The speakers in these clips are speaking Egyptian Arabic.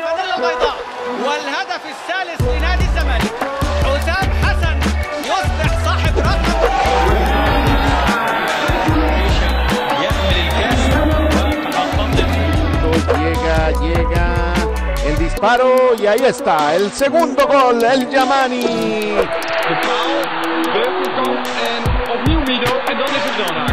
الفانيلا البيضاء والهدف الثالث لنادي الزمالك حسام حسن يصبح صاحب رقم Llega, llega el disparo y ahí está, el segundo gol, el Yamani. De paal, Beugelsdam en opnieuw Mido en dan is het wel raak.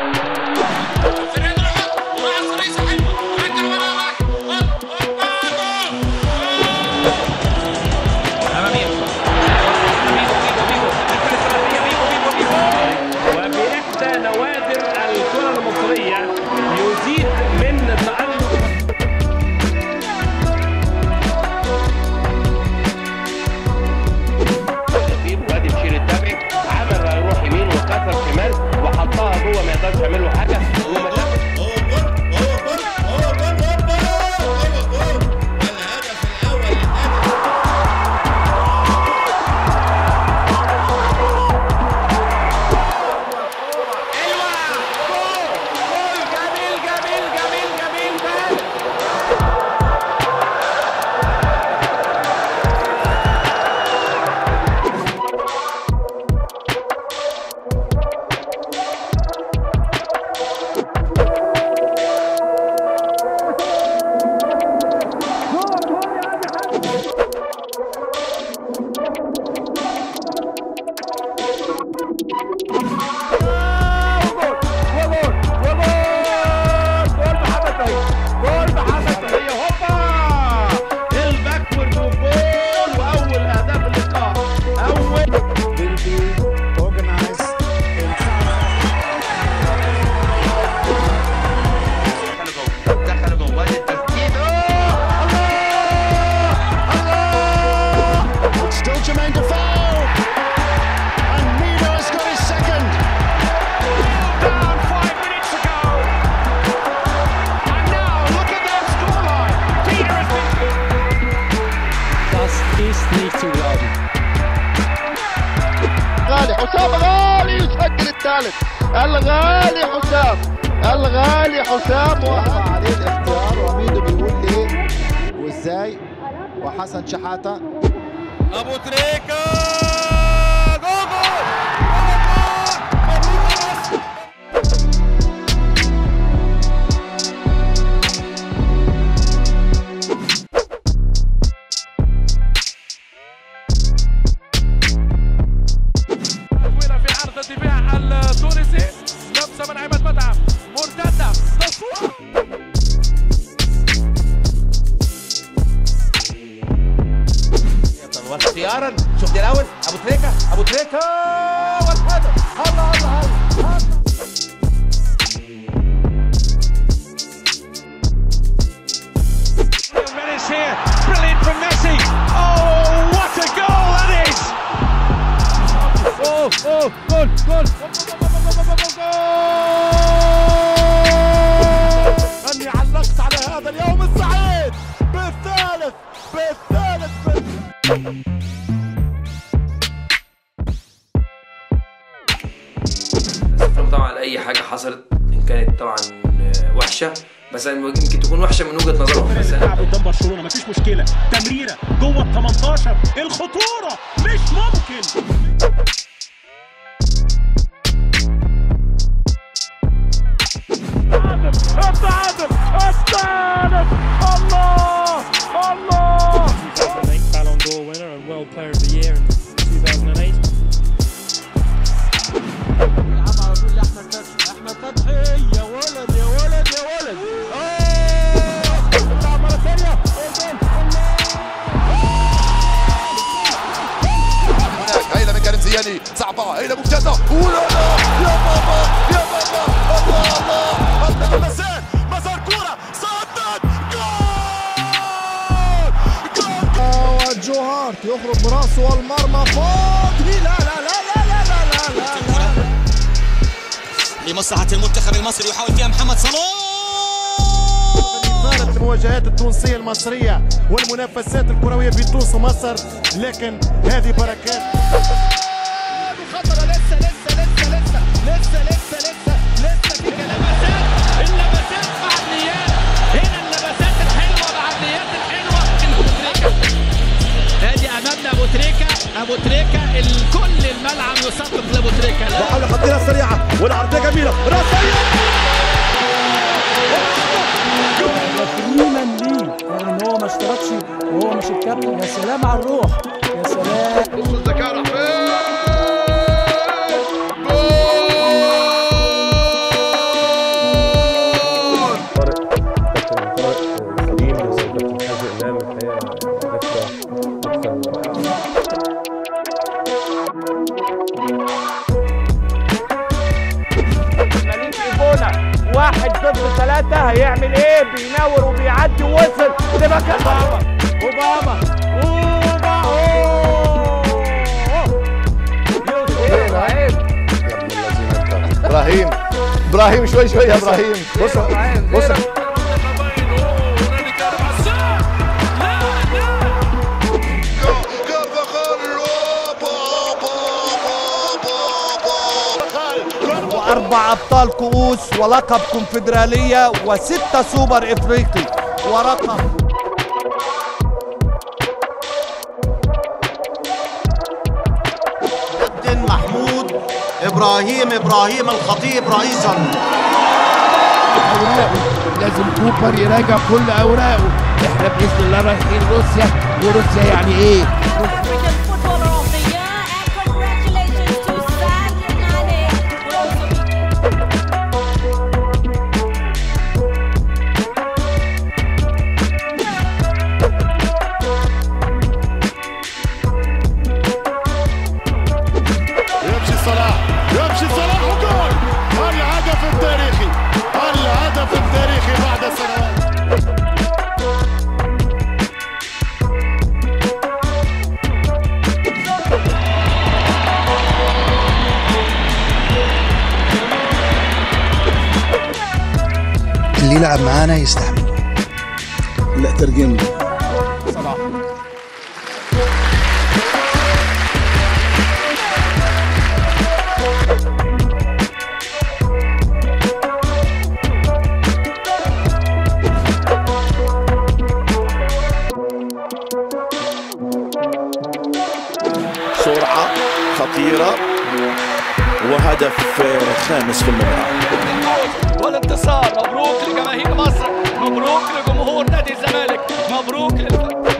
وبإحدى نوادر الكرة المصرية يزيد من تألق وادي بشير الدبعي عمل هيروح يمين وكسر شمال وحطها جوه ما يقدرش يعمل له حاجه وما شافش الباكورد وجول واول اهداف اللقاء اول دخل جوه وادي التسديد Still Jermaine Defoe. And Mido has got his second. down five minutes ago. And now look at that scoreline. Peter has been Das ist nicht zu glauben. غالي حسام غالي يسجل الثالث الغالي حسام الغالي حسام وقع عليه الاختيار وميدو بيقول ليه وازاي وحسن شحاته ابو تريكه تطويره في عرض الدفاع التونسي لمسه من عماد متعب مرتده تصوير واختيارا شوف دي الاول ابو تريكه ابو تريكه والهدف الله الله الله Menace here. Brilliant from Messi. Oh, what a goal that is! اوه اوه جول جول اني علقت على هذا اليوم السعيد بالثالث بالثالث بالثالث اسفهم طبعا على اي حاجه حصلت ان كانت طبعا آه، وحشه بس يمكن تكون وحشه من وجهه نظرهم بس بيلعب قدام برشلونه مفيش مشكله تمريره جوه ال 18 الخطوره مش ممكن التعادل الثالث الله الله 2008 Ballon d'Or winner and World Player of the Year in 2008. يلعب على طول لاحمد فتحي احمد فتحي يا ولد يا ولد يا ولد بتلعب مره ثانيه هناك هيلا من كريم زياني صعبة هيلا ممتازة ولا لا يا بابا يا بابا الله الله الله مسار مسار كورة صدت جول جول وجوهارت يخرج براسه والمرمى فاضي لا لا لا لا لا لا لا لا لا لمصلحة المنتخب المصري يحاول فيها محمد صلاح صارت المواجهات التونسية المصرية والمنافسات الكروية في تونس ومصر لكن هذه بركات خطرة لسه لسه لسه لسه لسه لسه لسه لسه في لمسات اللمسات مع النيات هنا اللمسات الحلوة مع النيات الحلوة ثلاثة هيعمل ايه بينور وبيعدي ووصل وتبقى كده اوباما اوباما اوباما عيب ابراهيم ابراهيم شوي شوي يا ابراهيم بص بص وأربع أبطال كؤوس ولقب كونفدرالية وستة سوبر إفريقي ورقم كابتن محمود ابراهيم ابراهيم الخطيب رئيسا اوراقه لازم كوبر يراجع كل اوراقه احنا باذن الله رايحين روسيا وروسيا يعني ايه يمشي صلاح يمشي صلاح وجول الهدف التاريخي الهدف التاريخي بعد سنوات اللي يلعب معانا يستحمل لا ترجم صلاح سرعة خطيرة وهدف خامس في المباراة والانتصار مبروك لجماهير مصر مبروك لجمهور نادي الزمالك مبروك للفريق